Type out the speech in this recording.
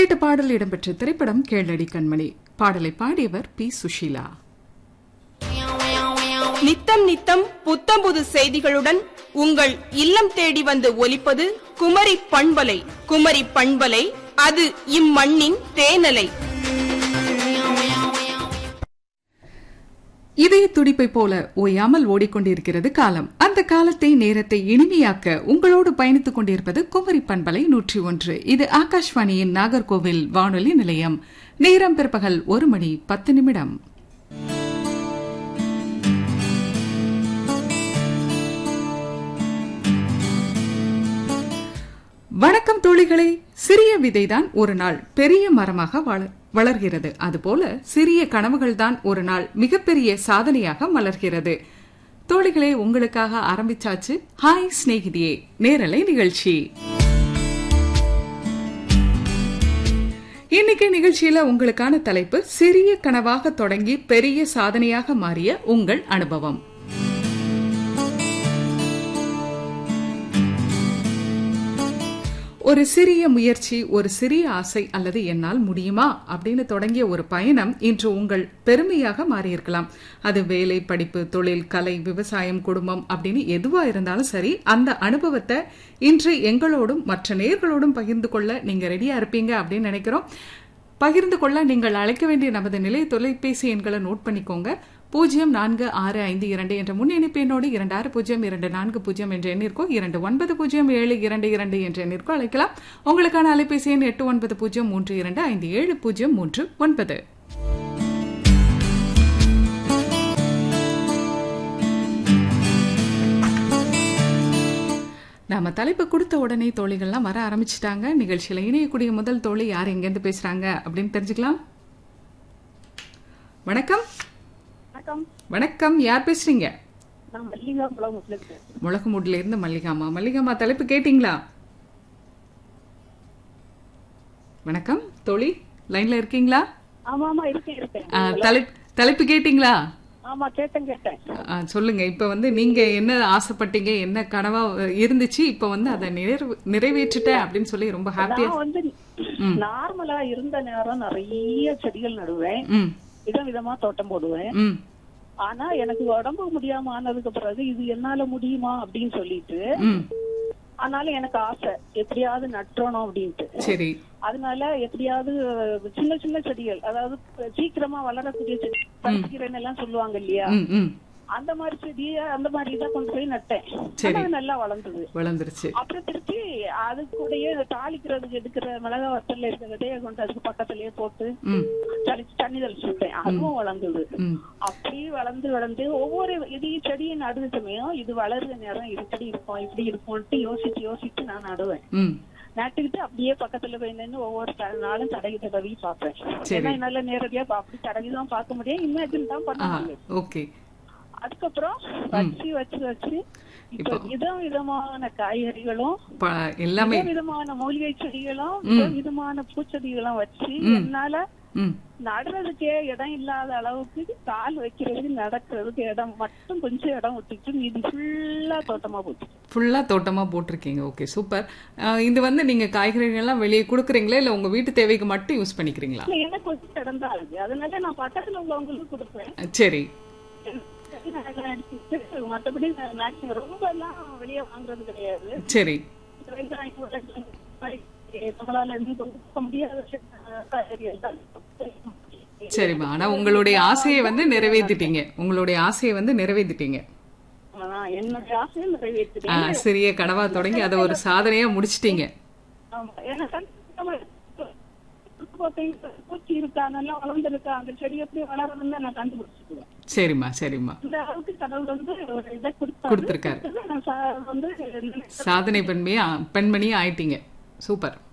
கேட்ட பாடல் இடம்பெற்ற திரைப்படம் கேளடி கண்மணி பாடலை பாடியவர் பி சுஷீலா நித்தம் நித்தம் புத்தம் புது செய்திகளுடன் உங்கள் இல்லம் தேடி வந்து ஒலிப்பது குமரி பண்பலை குமரி பண்பலை அது இம்மண்ணின் தேனலை இதய துடிப்பை போல ஓயாமல் ஓடிக்கொண்டிருக்கிறது காலம் அந்த காலத்தை நேரத்தை இனிமையாக்க உங்களோடு பயணித்துக் கொண்டிருப்பது குமரி பண்பலை நூற்றி ஒன்று இது ஆகாஷ்வாணியின் நாகர்கோவில் வானொலி நிலையம் நேரம் பிற்பகல் ஒரு மணி பத்து நிமிடம் வணக்கம் தோழிகளே சிறிய விதைதான் ஒரு நாள் பெரிய மரமாக வள- வளர்கிறது அதுபோல சிறிய கனவுகள்தான் ஒரு நாள் மிகப்பெரிய சாதனையாக மலர்கிறது தோழிகளே உங்களுக்காக ஆரம்பிச்சாச்சு ஹாய் சிநேகிதியே நேரலை நிகழ்ச்சி இன்னைக்கு நிகழ்ச்சியில உங்களுக்கான தலைப்பு சிறிய கனவாக தொடங்கி பெரிய சாதனையாக மாறிய உங்கள் அனுபவம் ஒரு சிறிய முயற்சி ஒரு சிறிய ஆசை அல்லது என்னால் முடியுமா அப்படின்னு தொடங்கிய ஒரு பயணம் இன்று உங்கள் பெருமையாக மாறியிருக்கலாம் அது வேலை படிப்பு தொழில் கலை விவசாயம் குடும்பம் அப்படின்னு எதுவா இருந்தாலும் சரி அந்த அனுபவத்தை இன்று எங்களோடும் மற்ற நேர்களோடும் பகிர்ந்து கொள்ள நீங்க ரெடியா இருப்பீங்க அப்படின்னு நினைக்கிறோம் பகிர்ந்து கொள்ள நீங்கள் அழைக்க வேண்டிய நமது நிலைய தொலைபேசி எண்களை நோட் பண்ணிக்கோங்க பூஜ்ஜியம் நான்கு ஆறு ஐந்து இரண்டு என்ற முன் இணைப்பு எண்ணோடு இரண்டு ஆறு பூஜ்ஜியம் இரண்டு நான்கு பூஜ்ஜியம் என்ற எண்ணிற்கோ இரண்டு ஒன்பது பூஜ்ஜியம் ஏழு இரண்டு இரண்டு என்ற எண்ணிற்கோ அழைக்கலாம் உங்களுக்கான அலைபேசி எண் எட்டு ஒன்பது பூஜ்ஜியம் மூன்று இரண்டு ஐந்து ஏழு பூஜ்ஜியம் மூன்று ஒன்பது நாம தலைப்பு கொடுத்த உடனே தோழிகள்லாம் வர ஆரம்பிச்சிட்டாங்க நிகழ்ச்சியில இணையக்கூடிய முதல் தோழி யார் எங்கேருந்து பேசுறாங்க அப்படின்னு தெரிஞ்சுக்கலாம் வணக்கம் வணக்கம் வணக்கம் யார் பேசுறீங்க நான் மல்லிகா முளமுட்ல இருக்கேன் முளகுமுட்ல இருந்து மல்லிகாமா மல்லிகாமா தலைப்பு கேட்டிங்களா வணக்கம் தோழி லைன்ல இருக்கீங்களா ஆமா ஆமா இருக்கேன் இருக்கேன் ஆ, தலைப்- தலைப்பு கேட்டிங்களா ஆமா கேட்டேன் கேட்டேன் ஆ, சொல்லுங்க இப்ப வந்து நீங்க என்ன ஆசைப்பட்டீங்க என்ன கனவா அஹ், இருந்துச்சு இப்ப வந்து அதை நிறைவு நிறைவேற்றிட்டேன் அப்படின்னு சொல்லி ரொம்ப ஹாப்பியா நான் வந்து நார்மலா இருந்த நேரம் நிறைய செடிகள் நடுவேன் ம் விதம் விதமா தோட்டம் போடுவேன் ம் ஆனா எனக்கு உடம்பு முடியாம ஆனதுக்கு பிறகு இது என்னால முடியுமா அப்படின்னு சொல்லிட்டு ம் ஆனாலும் எனக்கு ஆசை எப்படியாவது நட்டுறணும் அப்படின்ட்டு சரி அதனால எப்படியாவது சின்ன சின்ன செடிகள் அதாவது சீக்கிரமா வளரக்கூடிய செடி பறிக்கிறேன்னு எல்லாம் சொல்லுவாங்க இல்லையா ம் ம் அந்த மாதிரி செடிய அந்த மாதிரி தான் கொண்டு போய் நட்டேன் சரி. ஆனா அது நல்லா வளர்ந்தது வளர்ந்துருச்சு அப்புறம் திருப்பி அது கூடயே தாளிக்கிறதுக்கு எடுக்கிற மிளகா வத்தல்ல இருக்க விதைய கொண்டு அதுக்கு பக்கத்துலயே போட்டு ம் தெளிச்சு தண்ணி தெளிச்சு விட்டேன் அதுவும் வளர்ந்தது ம் அப்படியே வளர்ந்து வளர்ந்து ஒவ்வொரு இதையும் செடியை நடுற சமயம் இது வளர்ற நேரம் இப்படி இருக்கும் இப்படி இருக்கும்ட்டு யோசிச்சு யோசிச்சு நான் நடுவேன் ம் நட்டுக்கிட்டு அப்படியே பக்கத்துல போய் நின்று ஒவ்வொரு த- நாளும் தடவி தடவி பார்ப்பேன் சரி. ஏன்னா என்னால நேரடியா பா- அப்படி தடவி தான் பார்க்க முடியும் இமேஜின் தான் பண்ண ஆ முடியும் ஓகே அதுக்கப்புறம் வச்சு வச்சு வச்சு இப்ப விதம் விதமான காய்கறிகளும் ப- எல்லாமே வித விதமான மூலிகை செடிகளும் வித விதமான பூச்செடிகளும் வச்சு என்னால ம் நடுறதுக்கே இடம் இல்லாத அளவுக்கு கால் வைக்கிறதுக்கு நடக்கிறதுக்கு இடம் மட்டும் கொஞ்சம் இடம் விட்டுட்டு மீதி ஃபுல்லா தோட்டமா போச்சு ஃபுல்லா தோட்டமா போட்டிருக்கீங்க ஓகே சூப்பர் அஹ், இது வந்து நீங்க காய்கறிகள் எல்லாம் வெளியே கொடுக்குறீங்களா இல்ல உங்க வீட்டு தேவைக்கு மட்டும் யூஸ் பண்ணிக்கிறீங்களா இல்ல, எனக்கு கொஞ்சம் இடம் தான் இருக்கு அதனால நான் பக்கத்துல உள்ளவங்களுக்கு கொடுப்பேன் அஹ், சரி நான் எல்லாம் எடுத்துக்கிட்டு, மத்தபடி நான் maximum ரொம்ப எல்லாம் வெளியே வாங்குறது கிடையாது சரி வெங்காயம், உருளைக்கிழங்கு, நம்மளால எதுவும் கொடுக்க முடியாத காய்கறிகள் தான் சரிம்மா ஆனா உங்களுடைய ஆசையை வந்து நிறைவேத்திட்டீங்க உங்களுடைய ஆசையை வந்து நிறைவேத்திட்டீங்க ஆனா, என்னுடைய ஆசையை நிறைவேற்றுறேன் அஹ், சிறிய கனவா தொடங்கி அதை ஒரு சாதனையா முடிச்சிட்டீங்க ஆமா ஏன்னா கண்டிப்பா போட்டீங்க, பூச்சி இருக்கா நல்லா வளர்ந்துருக்கா அந்த செடி எப்படி வளருதுன்னு நான் கண்டுபிடிச்சிக்குவேன் சரிம்மா சரிம்மா இந்த அளவுக்கு கடவுள் வந்து ஒரு இதை கொடுத்தாரு. கொடுத்திருக்காரு. நான் சா- வந்து சாதனை பெண்மையா பெண்மணியா ஆயிட்டீங்க சூப்பர்